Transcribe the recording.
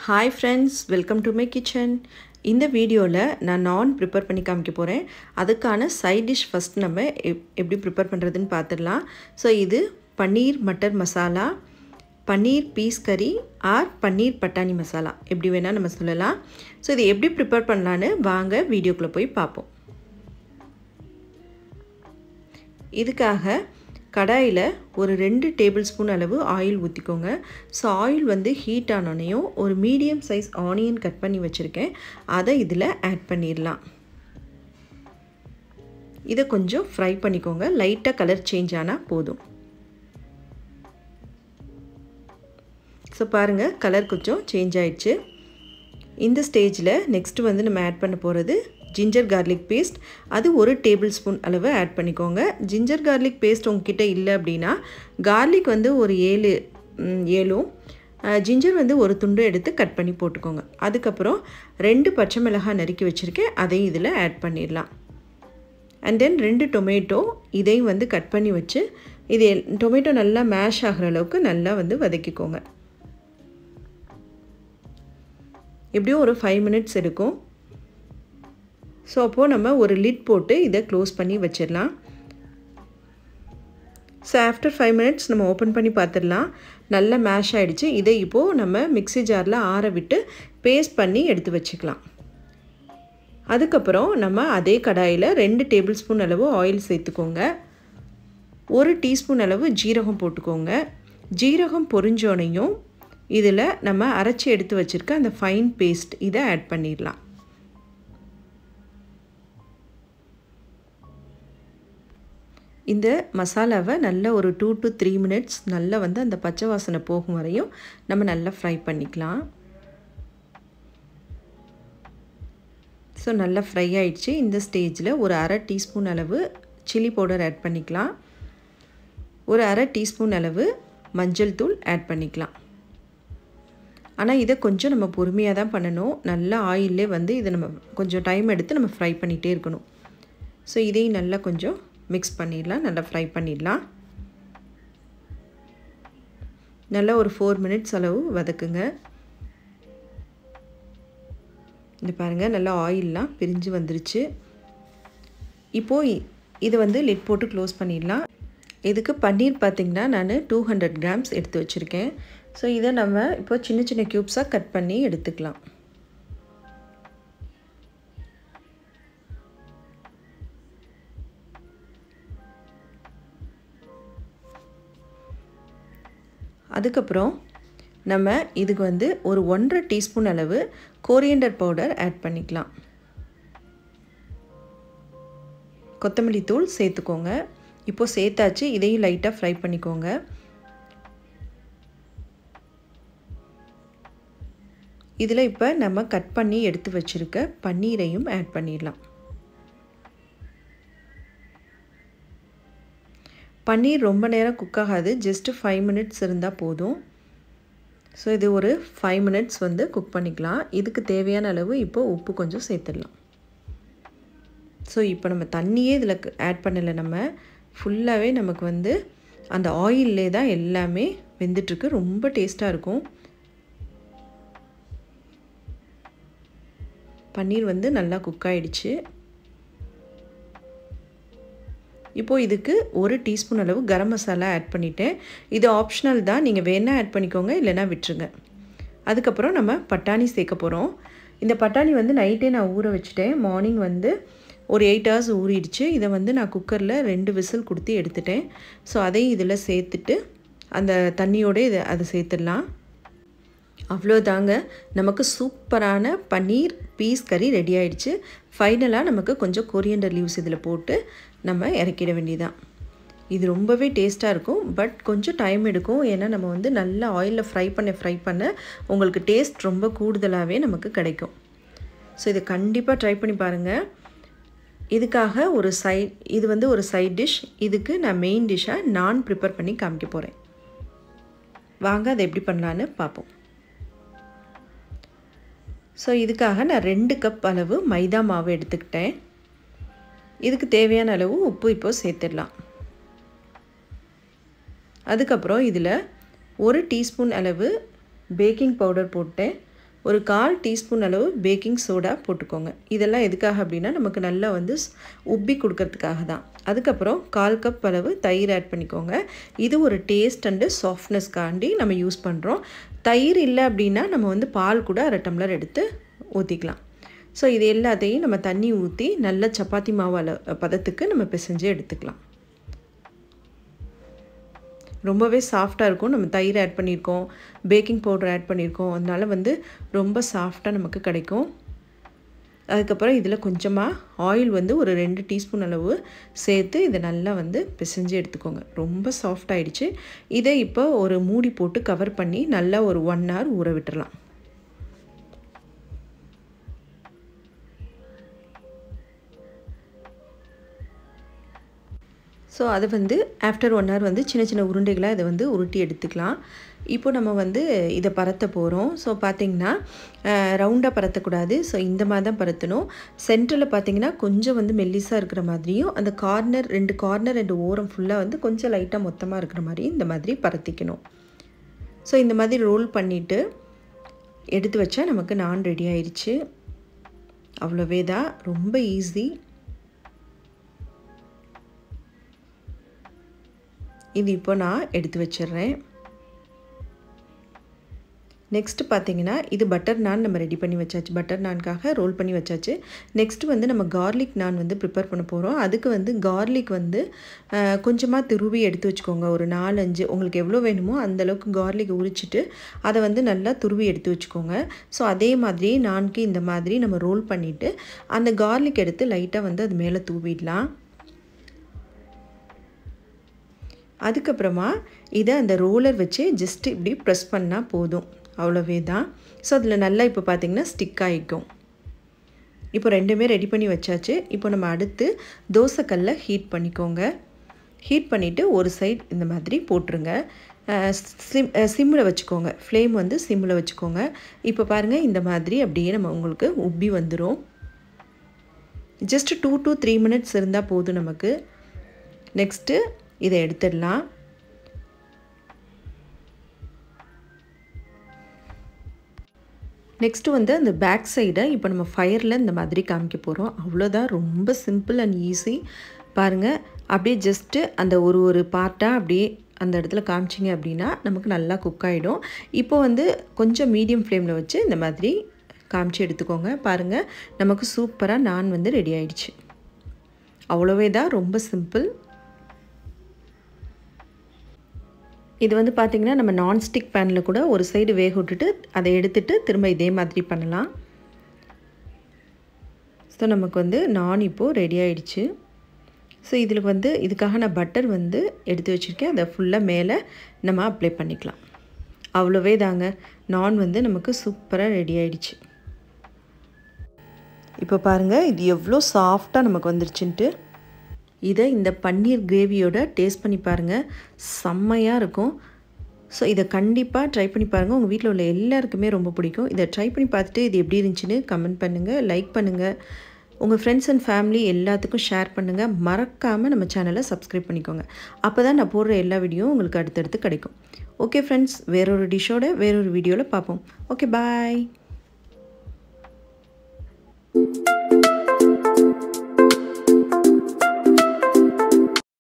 hi friends welcome to my kitchen இந்த வீடியோவில் நான் நான் ப்ரிப்பேர் பண்ணி காமிக்க போகிறேன் அதுக்கான சைட் டிஷ் ஃபஸ்ட் நம்ம எப் எப்படி ப்ரிப்பேர் பண்ணுறதுன்னு பார்த்துடலாம் ஸோ இது பன்னீர் மட்டர் மசாலா பன்னீர் பீஸ் கறி ஆர் பன்னீர் பட்டாணி மசாலா எப்படி வேணால் நம்ம சொல்லலாம் ஸோ இது எப்படி ப்ரிப்பேர் பண்ணலான்னு வாங்க வீடியோக்குள்ளே போய் பார்ப்போம் இதுக்காக கடாயில் ஒரு ரெண்டு டேபிள் ஸ்பூன் அளவு ஆயில் ஊற்றிக்கோங்க ஸோ ஆயில் வந்து ஹீட் ஆனோடனையும் ஒரு மீடியம் சைஸ் ஆனியன் கட் பண்ணி வச்சுருக்கேன் அதை இதில் ஆட் பண்ணிடலாம் இதை கொஞ்சம் ஃப்ரை பண்ணிக்கோங்க லைட்டாக கலர் சேஞ்ச் ஆனால் போதும் ஸோ பாருங்கள் கலர் கொஞ்சம் சேஞ்ச் ஆயிடுச்சு இந்த ஸ்டேஜில் நெக்ஸ்ட்டு வந்து நம்ம ஆட் பண்ண போகிறது ஜிஞ்சர் கார்லிக் பேஸ்ட் அது ஒரு டேபிள் ஸ்பூன் அளவு ஆட் பண்ணிக்கோங்க ஜிஞ்சர் கார்லிக் பேஸ்ட் உங்ககிட்ட இல்லை அப்படின்னா கார்லிக் வந்து ஒரு ஏழு ஏழும் ஜிஞ்சர் வந்து ஒரு துண்டு எடுத்து கட் பண்ணி போட்டுக்கோங்க அதுக்கப்புறம் ரெண்டு பச்சை மிளகாய் நறுக்கி வச்சுருக்கேன் அதையும் இதில் ஆட் பண்ணிடலாம் அண்ட் தென் ரெண்டு டொமேட்டோ இதையும் வந்து கட் பண்ணி வச்சு இது டொமேட்டோ நல்லா மேஷ் ஆகிற அளவுக்கு நல்லா வந்து வதக்கிக்கோங்க எப்படியும் ஒரு ஃபைவ் மினிட்ஸ் எடுக்கும் ஸோ அப்போது நம்ம ஒரு லிட் போட்டு இதை க்ளோஸ் பண்ணி வச்சிடலாம் ஸோ ஆஃப்டர் ஃபைவ் மினிட்ஸ் நம்ம ஓப்பன் பண்ணி பார்த்துடலாம் நல்லா மேஷ் ஆகிடுச்சு இதை இப்போது நம்ம மிக்சி ஜாரில் ஆற விட்டு பேஸ்ட் பண்ணி எடுத்து வச்சுக்கலாம் அதுக்கப்புறம் நம்ம அதே கடாயில் ரெண்டு டேபிள் ஸ்பூன் அளவு ஆயில் சேர்த்துக்கோங்க ஒரு டீஸ்பூன் அளவு ஜீரகம் போட்டுக்கோங்க ஜீரகம் பொரிஞ்சோனையும் இதில் நம்ம அரைச்சி எடுத்து வச்சுருக்க அந்த ஃபைன் பேஸ்ட் இதை ஆட் பண்ணிடலாம் இந்த மசாலாவை நல்லா ஒரு டூ டு த்ரீ மினிட்ஸ் நல்லா வந்து அந்த பச்சை வாசனை போகும் வரையும் நம்ம நல்லா ஃப்ரை பண்ணிக்கலாம் ஸோ நல்லா ஃப்ரை ஆயிடுச்சு இந்த ஸ்டேஜில் ஒரு அரை டீஸ்பூன் அளவு சில்லி பவுடர் ஆட் பண்ணிக்கலாம் ஒரு அரை டீஸ்பூன் அளவு மஞ்சள் தூள் ஆட் பண்ணிக்கலாம் ஆனால் இதை கொஞ்சம் நம்ம பொறுமையாக தான் பண்ணணும் நல்லா ஆயிலே வந்து இதை நம்ம கொஞ்சம் டைம் எடுத்து நம்ம ஃப்ரை பண்ணிகிட்டே இருக்கணும் ஸோ இதையும் நல்லா கொஞ்சம் மிக்ஸ் பண்ணிடலாம் நல்லா ஃப்ரை பண்ணிடலாம் நல்லா ஒரு ஃபோர் மினிட்ஸ் அளவு வதக்குங்க இந்த பாருங்கள் நல்லா ஆயிலெலாம் பிரிஞ்சு வந்துருச்சு இப்போது இதை வந்து லிட் போட்டு க்ளோஸ் பண்ணிடலாம் இதுக்கு பன்னீர் பார்த்திங்கன்னா நான் டூ ஹண்ட்ரட் கிராம்ஸ் எடுத்து வச்சுருக்கேன் ஸோ இதை நம்ம இப்போ சின்ன சின்ன க்யூப்ஸாக கட் பண்ணி எடுத்துக்கலாம் அதுக்கப்புறம் நம்ம இதுக்கு வந்து ஒரு ஒன்றரை டீஸ்பூன் அளவு கோரியண்டர் பவுடர் ஆட் பண்ணிக்கலாம் கொத்தமல்லி தூள் சேர்த்துக்கோங்க இப்போது சேர்த்தாச்சு இதையும் லைட்டாக ஃப்ரை பண்ணிக்கோங்க இதில் இப்போ நம்ம கட் பண்ணி எடுத்து வச்சுருக்க பன்னீரையும் ஆட் பண்ணிடலாம் பன்னீர் ரொம்ப நேரம் குக் ஆகாது ஜஸ்ட்டு ஃபைவ் மினிட்ஸ் இருந்தால் போதும் ஸோ இது ஒரு ஃபைவ் மினிட்ஸ் வந்து குக் பண்ணிக்கலாம் இதுக்கு தேவையான அளவு இப்போ உப்பு கொஞ்சம் சேர்த்துடலாம் ஸோ இப்போ நம்ம தண்ணியே இதில் ஆட் பண்ணலை நம்ம ஃபுல்லாகவே நமக்கு வந்து அந்த ஆயிலே தான் எல்லாமே வெந்துட்டுருக்கு ரொம்ப டேஸ்ட்டாக இருக்கும் பன்னீர் வந்து நல்லா குக் ஆகிடுச்சு இப்போது இதுக்கு ஒரு டீஸ்பூன் அளவு கரம் மசாலா ஆட் பண்ணிட்டேன் இது ஆப்ஷனல் தான் நீங்கள் வேணால் ஆட் பண்ணிக்கோங்க இல்லைனா விட்டுருங்க அதுக்கப்புறம் நம்ம பட்டாணி சேர்க்க போகிறோம் இந்த பட்டாணி வந்து நைட்டே நான் ஊற வச்சுட்டேன் மார்னிங் வந்து ஒரு எயிட் ஹவர்ஸ் ஊறிடுச்சு இதை வந்து நான் குக்கரில் ரெண்டு விசில் கொடுத்து எடுத்துட்டேன் ஸோ அதையும் இதில் சேர்த்துட்டு அந்த தண்ணியோடு இதை அதை சேர்த்துடலாம் அவ்வளோதாங்க நமக்கு சூப்பரான பன்னீர் பீஸ் கறி ரெடி ஆயிடுச்சு ஃபைனலாக நமக்கு கொஞ்சம் கொரியண்டர் லீவ்ஸ் இதில் போட்டு நம்ம இறக்கிட வேண்டியதான் இது ரொம்பவே டேஸ்ட்டாக இருக்கும் பட் கொஞ்சம் டைம் எடுக்கும் ஏன்னா நம்ம வந்து நல்லா ஆயிலில் ஃப்ரை பண்ண ஃப்ரை பண்ண உங்களுக்கு டேஸ்ட் ரொம்ப கூடுதலாகவே நமக்கு கிடைக்கும் ஸோ இதை கண்டிப்பாக ட்ரை பண்ணி பாருங்கள் இதுக்காக ஒரு சைட் இது வந்து ஒரு சைட் டிஷ் இதுக்கு நான் மெயின் டிஷ்ஷாக நான் ப்ரிப்பேர் பண்ணி காமிக்க போகிறேன் வாங்க அதை எப்படி பண்ணலான்னு பார்ப்போம் ஸோ இதுக்காக நான் ரெண்டு கப் அளவு மைதா மாவு எடுத்துக்கிட்டேன் இதுக்கு தேவையான அளவு உப்பு இப்போ சேர்த்துடலாம் அதுக்கப்புறம் இதில் ஒரு டீஸ்பூன் அளவு பேக்கிங் பவுடர் போட்டேன் ஒரு கால் டீஸ்பூன் அளவு பேக்கிங் சோடா போட்டுக்கோங்க இதெல்லாம் எதுக்காக அப்படின்னா நமக்கு நல்லா வந்து உப்பி கொடுக்கறதுக்காக தான் அதுக்கப்புறம் கால் கப் அளவு தயிர் ஆட் பண்ணிக்கோங்க இது ஒரு டேஸ்ட் அண்டு சாஃப்ட்னஸ்க்காண்டி நம்ம யூஸ் பண்ணுறோம் தயிர் இல்லை அப்படின்னா நம்ம வந்து பால் கூட அரை டம்ளர் எடுத்து ஊற்றிக்கலாம் ஸோ இது எல்லாத்தையும் நம்ம தண்ணி ஊற்றி நல்ல சப்பாத்தி மாவு அள பதத்துக்கு நம்ம பிசைஞ்சு எடுத்துக்கலாம் ரொம்பவே சாஃப்டாக இருக்கும் நம்ம தயிர் ஆட் பண்ணியிருக்கோம் பேக்கிங் பவுடர் ஆட் பண்ணியிருக்கோம் அதனால் வந்து ரொம்ப சாஃப்டாக நமக்கு கிடைக்கும் அதுக்கப்புறம் இதில் கொஞ்சமாக ஆயில் வந்து ஒரு ரெண்டு டீஸ்பூன் அளவு சேர்த்து இதை நல்லா வந்து பிசைஞ்சு எடுத்துக்கோங்க ரொம்ப சாஃப்ட் ஆகிடுச்சு இதை இப்போ ஒரு மூடி போட்டு கவர் பண்ணி நல்லா ஒரு ஒன் ஹவர் ஊற விட்டுறலாம் ஸோ அதை வந்து ஆஃப்டர் ஒன் ஹவர் வந்து சின்ன சின்ன உருண்டைகளாக இதை வந்து உருட்டி எடுத்துக்கலாம் இப்போ நம்ம வந்து இதை பரத்த போகிறோம் ஸோ பார்த்திங்கன்னா ரவுண்டாக பரத்தக்கூடாது ஸோ இந்த மாதிரி தான் பரத்தணும் சென்டரில் பார்த்திங்கன்னா கொஞ்சம் வந்து மெல்லிஸாக இருக்கிற மாதிரியும் அந்த கார்னர் ரெண்டு கார்னர் ரெண்டு ஓரம் ஃபுல்லாக வந்து கொஞ்சம் லைட்டாக மொத்தமாக இருக்கிற மாதிரி இந்த மாதிரி பரத்திக்கணும் ஸோ இந்த மாதிரி ரோல் பண்ணிவிட்டு எடுத்து வச்சா நமக்கு நான் ரெடி ஆயிடுச்சு அவ்வளோவே தான் ரொம்ப ஈஸி இது இப்போ நான் எடுத்து வச்சிடுறேன் நெக்ஸ்ட்டு பார்த்தீங்கன்னா இது பட்டர் நான் நம்ம ரெடி பண்ணி வச்சாச்சு பட்டர் நான்காக ரோல் பண்ணி வச்சாச்சு நெக்ஸ்ட்டு வந்து நம்ம கார்லிக் நான் வந்து ப்ரிப்பேர் பண்ண போகிறோம் அதுக்கு வந்து கார்லிக் வந்து கொஞ்சமாக துருவி எடுத்து வச்சுக்கோங்க ஒரு நாலஞ்சு உங்களுக்கு எவ்வளோ வேணுமோ அந்தளவுக்கு கார்லிக் உரிச்சிட்டு அதை வந்து நல்லா துருவி எடுத்து வச்சுக்கோங்க ஸோ அதே மாதிரி நான்கு இந்த மாதிரி நம்ம ரோல் பண்ணிவிட்டு அந்த கார்லிக் எடுத்து லைட்டாக வந்து அது மேலே தூவிடலாம் அதுக்கப்புறமா இதை அந்த ரோலர் வச்சு ஜஸ்ட் இப்படி ப்ரெஸ் பண்ணால் போதும் அவ்வளோவே தான் ஸோ அதில் நல்லா இப்போ பார்த்திங்கன்னா ஸ்டிக் ஆகிக்கும் இப்போ ரெண்டுமே ரெடி பண்ணி வச்சாச்சு இப்போ நம்ம அடுத்து தோசைக்கல்லை ஹீட் பண்ணிக்கோங்க ஹீட் பண்ணிவிட்டு ஒரு சைட் இந்த மாதிரி போட்டுருங்க சிம் சிம்மில் வச்சுக்கோங்க ஃப்ளேம் வந்து சிம்மில் வச்சுக்கோங்க இப்போ பாருங்கள் இந்த மாதிரி அப்படியே நம்ம உங்களுக்கு உப்பி வந்துடும் just two to three minutes இருந்தால் போதும் நமக்கு நெக்ஸ்ட்டு இதை எடுத்துடலாம் நெக்ஸ்ட்டு வந்து அந்த பேக் சைடை இப்போ நம்ம ஃபயரில் இந்த மாதிரி காமிக்க போகிறோம் அவ்வளோதான் ரொம்ப சிம்பிள் அண்ட் ஈஸி பாருங்கள் அப்படியே ஜஸ்ட்டு அந்த ஒரு ஒரு பார்ட்டாக அப்படியே அந்த இடத்துல காமிச்சிங்க அப்படின்னா நமக்கு நல்லா குக் ஆகிடும் இப்போ வந்து கொஞ்சம் மீடியம் ஃப்ளேமில் வச்சு இந்த மாதிரி காமிச்சு எடுத்துக்கோங்க பாருங்கள் நமக்கு சூப்பராக நான் வந்து ரெடி ஆயிடுச்சு அவ்வளோவே தான் ரொம்ப சிம்பிள் இது வந்து பார்த்திங்கன்னா நம்ம நான்ஸ்டிக் பேனில் கூட ஒரு சைடு வேக விட்டுட்டு அதை எடுத்துட்டு திரும்ப இதே மாதிரி பண்ணலாம் ஸோ நமக்கு வந்து நான் இப்போது ரெடி ஆயிடுச்சு ஸோ இதில் வந்து இதுக்காக நான் பட்டர் வந்து எடுத்து வச்சுருக்கேன் அதை ஃபுல்லாக மேலே நம்ம அப்ளை பண்ணிக்கலாம் அவ்வளோவே தாங்க நான் வந்து நமக்கு சூப்பராக ரெடி ஆயிடுச்சு இப்போ பாருங்கள் இது எவ்வளோ சாஃப்டாக நமக்கு வந்துருச்சுன்ட்டு இதை இந்த பன்னீர் கிரேவியோட டேஸ்ட் பண்ணி பாருங்கள் செம்மையாக இருக்கும் ஸோ இதை கண்டிப்பாக ட்ரை பண்ணி பாருங்கள் உங்கள் வீட்டில் உள்ள எல்லாருக்குமே ரொம்ப பிடிக்கும் இதை ட்ரை பண்ணி பார்த்துட்டு இது எப்படி இருந்துச்சுன்னு கமெண்ட் பண்ணுங்கள் லைக் பண்ணுங்கள் உங்கள் ஃப்ரெண்ட்ஸ் அண்ட் ஃபேமிலி எல்லாத்துக்கும் ஷேர் பண்ணுங்கள் மறக்காமல் நம்ம சேனலை சப்ஸ்கிரைப் பண்ணிக்கோங்க அப்போ தான் நான் போடுற எல்லா வீடியோவும் உங்களுக்கு அடுத்தடுத்து கிடைக்கும் ஓகே ஃப்ரெண்ட்ஸ் வேறொரு டிஷ்ஷோட வேறொரு வீடியோவில் பார்ப்போம் ஓகே பாய்